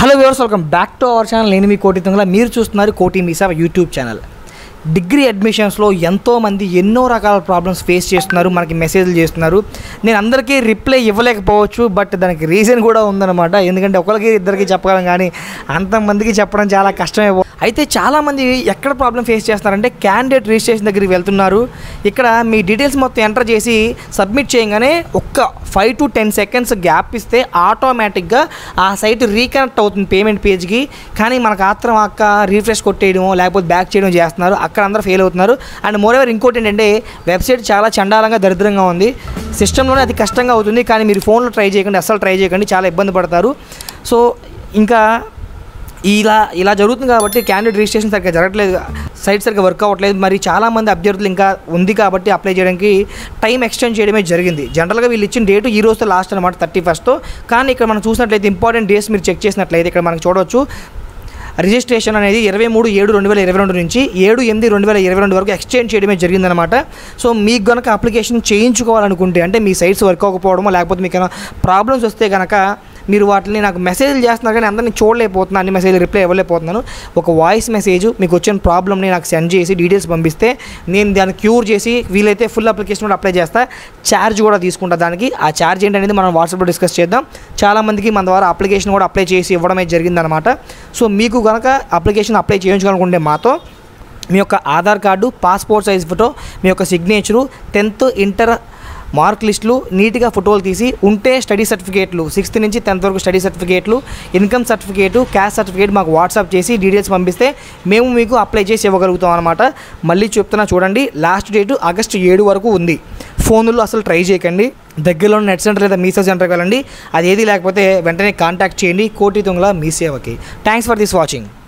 hello viewers welcome back to our channel నేను మీ కోటి తుంగల మీరు చూస్తున్నారు Koti Meesa YouTube channel degree అడ్మిషన్స్లో ఎంతోమంది ఎన్నో రకాల ప్రాబ్లమ్స్ ఫేస్ చేస్తున్నారు మనకి మెసేజ్లు చేస్తున్నారు నేను అందరికీ రిప్లై ఇవ్వలేకపోవచ్చు బట్ దానికి రీజన్ కూడా ఉందన్నమాట ఎందుకంటే ఒకరికి ఇద్దరికి చెప్పగలం కానీ అంతమందికి చెప్పడం చాలా కష్టమే అయితే చాలామంది ఎక్కడ ప్రాబ్లం ఫేస్ చేస్తున్నారంటే క్యాండిడేట్ రిజిస్ట్రేషన్ దగ్గరికి వెళ్తున్నారు ఇక్కడ మీ డీటెయిల్స్ మొత్తం ఎంటర్ చేసి సబ్మిట్ చేయగానే ఒక్క five to ten seconds gap ఇస్తే ఆటోమేటిక్గా ఆ సైట్ రీకనెక్ట్ అవుతుంది పేమెంట్ పేజ్కి కానీ మనకు ఆత్రం అక్క రీఫ్రెష్ కొట్టేయడం లేకపోతే బ్యాక్ చేయడం చేస్తున్నారు అక్కడ అందరూ ఫెయిల్ అవుతున్నారు అండ్ మోరెవర్ ఇంకోటి ఏంటంటే వెబ్సైట్ చాలా చండాలంగా దరిద్రంగా ఉంది సిస్టంలోనే అది కష్టంగా అవుతుంది కానీ మీరు ఫోన్లో ట్రై చేయకండి అస్సలు ట్రై చేయకండి చాలా ఇబ్బంది పడతారు సో ఇంకా ఇలా ఇలా జరుగుతుంది కాబట్టి క్యాండిడేట్ రిజిస్ట్రేషన్ సరిగ్గా జరగట్లేదు సైట్ సరిగ్గా వర్క్ అవ్వట్లేదు మరి చాలామంది అభ్యర్థులు ఇంకా ఉంది కాబట్టి అప్లై చేయడానికి టైం ఎక్స్టెండ్ చేయడమే జరిగింది జనరల్గా వీళ్ళు ఇచ్చిన డేటు ఈ రోజుతో లాస్ట్ అనమాట థర్టీ ఫస్ట్తో కానీ ఇక్కడ మనం చూసినట్లయితే ఇంపార్టెంట్ డేట్స్ మీరు చెక్ చేసినట్లయితే ఇక్కడ మనకు చూడవచ్చు రిజిస్ట్రేషన్ అనేది ఇరవై మూడు ఏడు రెండు వేల ఇరవై రెండు నుంచి ఏడు ఎనిమిది రెండు వేల ఇరవై రెండు వరకు ఎక్స్చేంజ్ చేయడమే జరిగిందనమాట సో మీకు కనుక అప్లికేషన్ చేయించుకోవాలనుకుంటే అంటే మీ సైట్స్ వర్క్ అవ్వకపోవడమో లేకపోతే మీకు ఏమైనా ప్రాబ్లమ్స్ వస్తే కనుక మీరు వాటిని నాకు మెసేజ్లు చేస్తున్నారు కానీ అందరినీ చూడలేకపోతున్నాను అన్ని మెసేజ్ రిప్లై ఇవ్వలేకపోతున్నాను ఒక వాయిస్ మెసేజ్ మీకు వచ్చిన ప్రాబ్లమ్ని నాకు సెండ్ చేసి డీటెయిల్స్ పంపిస్తే నేను దాన్ని క్యూర్ చేసి వీలైతే ఫుల్ అప్లికేషన్ కూడా అప్లై చేస్తా ఛార్జ్ కూడా తీసుకుంటా దానికి ఆ ఛార్జ్ ఏంటనేది మనం వాట్సాప్లో డిస్కస్ చేద్దాం చాలామందికి మన ద్వారా అప్లికేషన్ కూడా అప్లై చేసి ఇవ్వడమే జరిగిందనమాట సో మీకు కనుక అప్లికేషన్ అప్లై చేయించుకోవాలనుకుంటే మాతో మీ యొక్క Aadhaar card passport size photo మీ యొక్క సిగ్నేచరు టెన్త్ ఇంటర్ మార్క్ లిస్టులు నీట్గా ఫోటోలు తీసి ఉంటే స్టడీ సర్టిఫికేట్లు సిక్స్త్ నుంచి టెన్త్ వరకు స్టడీ సర్టిఫికేట్లు ఇన్కమ్ సర్టిఫికేటు క్యాస్ట్ సర్టిఫికేట్ మాకు వాట్సాప్ చేసి డీటెయిల్స్ పంపిస్తే మేము మీకు అప్లై చేసి ఇవ్వగలుగుతాం అనమాట మళ్ళీ చెప్తున్నా చూడండి లాస్ట్ డేటు ఆగస్టు ఏడు వరకు ఉంది ఫోన్లో అసలు ట్రై చేయకండి దగ్గరలో ఉన్న నెట్ సెంటర్ లేదా మీసేజ్ సెంటర్కి వెళ్ళండి అది ఏది లేకపోతే వెంటనే కాంటాక్ట్ చేయండి కోటి తొంగల మీ సేవకి థ్యాంక్స్ ఫర్ దిస్ వాచింగ్